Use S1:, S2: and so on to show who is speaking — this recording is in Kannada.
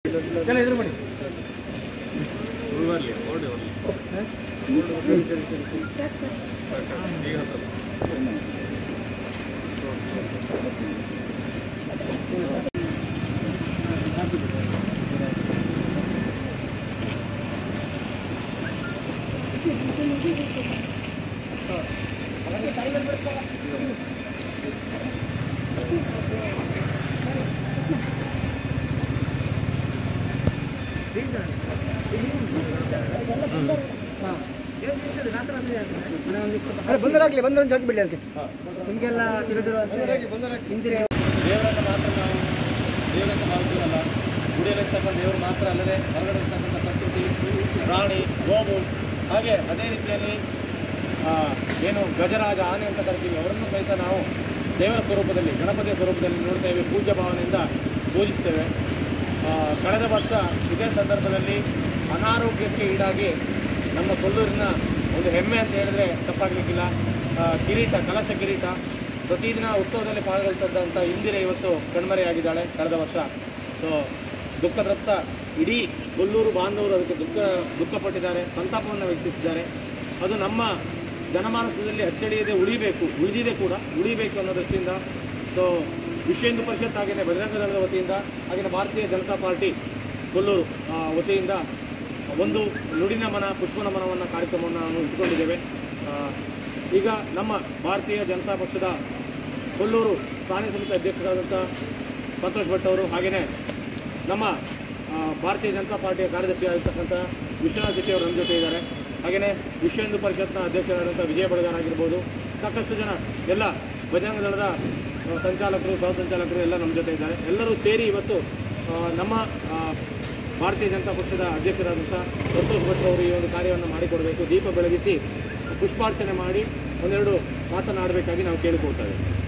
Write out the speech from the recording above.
S1: ಎಲ್ಲ ಎದುರು ಮಾಡಿ
S2: ಉಳ್ವರ್ಲಿ ಓಡಿ ಹೋಗ್ಲಿ
S1: ಸರಿ ಸರಿ ಸರಿ ಸರಿ
S2: ಈಗ ಹತ್ರ
S1: ಅರೆ ಬಂದರಾಗಲಿ ಬಂದ್ರೆ ಜಡ್ಜ್ ಬಿಡಿ ಅದಕ್ಕೆ
S3: ನಿಮಗೆಲ್ಲ ತಿಳಿದಿರೋ ಹಿಂದಿರೆ
S2: ದೇವರನ್ನು ಮಾತ್ರ ನಾವು ದೇವರಂತ ಭಾವಿಸಿರಲ್ಲ ಗುಡಿಯಲ್ಲಿರ್ತಕ್ಕಂಥ ದೇವರು ಮಾತ್ರ ಅಲ್ಲದೆ ಹೊರಗಡೆ ಇರ್ತಕ್ಕಂಥ ಪ್ರಕೃತಿ ಪ್ರಾಣಿ ಗೋವು ಹಾಗೆ ಅದೇ ರೀತಿಯಲ್ಲಿ ಆ, ಏನು ಗಜರಾಜ ಆನೆ ಅಂತ ಕರಿತೀವಿ ಅವರನ್ನು ಸಹಿತ ನಾವು ದೇವರ ಸ್ವರೂಪದಲ್ಲಿ ಗಣಪತಿಯ ಸ್ವರೂಪದಲ್ಲಿ ನೋಡ್ತೇವೆ ಪೂಜ್ಯ ಭಾವನೆಯಿಂದ ಪೂಜಿಸ್ತೇವೆ ಆ, ಕಳೆದ ವರ್ಷ ಇದೇ ಸಂದರ್ಭದಲ್ಲಿ ಅನಾರೋಗ್ಯಕ್ಕೆ ಈಡಾಗಿ ನಮ್ಮ ಕೊಲ್ಲೂರಿನ ಒಂದು ಹೆಮ್ಮೆ ಅಂತ ಹೇಳಿದ್ರೆ ತಪ್ಪಾಗಲಿಕ್ಕಿಲ್ಲ ಆ, ಕಿರೀಟ ಕಲಶ ಕಿರೀಟ ಪ್ರತಿದಿನ ಉತ್ಸವದಲ್ಲಿ ಪಾಲ್ಗೊಳ್ತಿದ್ದಂಥ ಇಂದಿರೆ ಇವತ್ತು ಕಣ್ಮರೆಯಾಗಿದ್ದಾಳೆ ಕಳೆದ ವರ್ಷ ಸೊ ದುಃಖದತ್ತ ಇಡೀ ಕೊಲ್ಲೂರು ಬಾಂಧವರು ಅದಕ್ಕೆ ದುಃಖ ದುಃಖಪಟ್ಟಿದ್ದಾರೆ ಸಂತಾಪವನ್ನು ವ್ಯಕ್ತಿಸಿದ್ದಾರೆ ಅದು ನಮ್ಮ ಜನಮಾನಸದಲ್ಲಿ ಅಚ್ಚಳಿಯದೆ ಉಳಿಬೇಕು ಉಳಿದಿದೆ ಕೂಡ ಉಳಿಬೇಕು ಅನ್ನೋ ದೃಷ್ಟಿಯಿಂದ ಸೊ ವಿಶ್ವ ಹಿಂದೂ ಪರಿಷತ್ ಹಾಗೆಯೇ ಬಜರಂಗ ದಳದ ವತಿಯಿಂದ ಹಾಗೆಯೇ ಭಾರತೀಯ ಜನತಾ ಪಾರ್ಟಿ ಕೊಲ್ಲೂರು ಆ, ವತಿಯಿಂದ ಒಂದು ನುಡಿನ ಮನ ಪುಷ್ಪ ನಮನವನ್ನು ಕಾರ್ಯಕ್ರಮವನ್ನು ನಾವು ಇಟ್ಕೊಂಡಿದ್ದೇವೆ ಆ, ಈಗ ನಮ್ಮ ಭಾರತೀಯ ಜನತಾ ಪಕ್ಷದ ಕೊಲ್ಲೂರು ಪ್ರಾಣಿ ಸಮಿತಿ ಅಧ್ಯಕ್ಷರಾದಂಥ ಸಂತೋಷ್ ಭಟ್ ಅವರು ಹಾಗೆಯೇ ನಮ್ಮ ಆ, ಭಾರತೀಯ ಜನತಾ ಪಾರ್ಟಿಯ ಕಾರ್ಯದರ್ಶಿ ಆಗಿರ್ತಕ್ಕಂಥ ವಿಶ್ವನಾಥ್ ಶೆಟ್ಟಿ ಅವರು ನಮ್ಮ ಜೊತೆ ಇದ್ದಾರೆ ಹಾಗೆಯೇ ವಿಶ್ವ ಹಿಂದೂ ಪರಿಷತ್ನ ಅಧ್ಯಕ್ಷರಾದಂಥ ವಿಜಯ ಬಡಗಾರ್ ಆಗಿರ್ಬೋದು ಸಾಕಷ್ಟು ಜನ ಎಲ್ಲ ಬಜರಂಗ ದಳದ ಆ, ಸಂಚಾಲಕರು ಸಹ ಸಂಚಾಲಕರು ಎಲ್ಲ ನಮ್ಮ ಜೊತೆ ಇದ್ದಾರೆ ಎಲ್ಲರೂ ಸೇರಿ ಇವತ್ತು ಆ, ನಮ್ಮ ಆ, ಭಾರತೀಯ ಜನತಾ ಪಕ್ಷದ ಅಧ್ಯಕ್ಷರಾದಂಥ ಸಂತೋಷ್ ಭಟ್ ಅವರು ಈ ಒಂದು ಕಾರ್ಯವನ್ನು ಮಾಡಿಕೊಡಬೇಕು ದೀಪ ಬೆಳಗಿಸಿ ಪುಷ್ಪಾರ್ಚನೆ ಮಾಡಿ ಒಂದೆರಡು ಮಾತನಾಡಬೇಕಾಗಿ ನಾವು ಕೇಳಿಕೊಳ್ತೇವೆ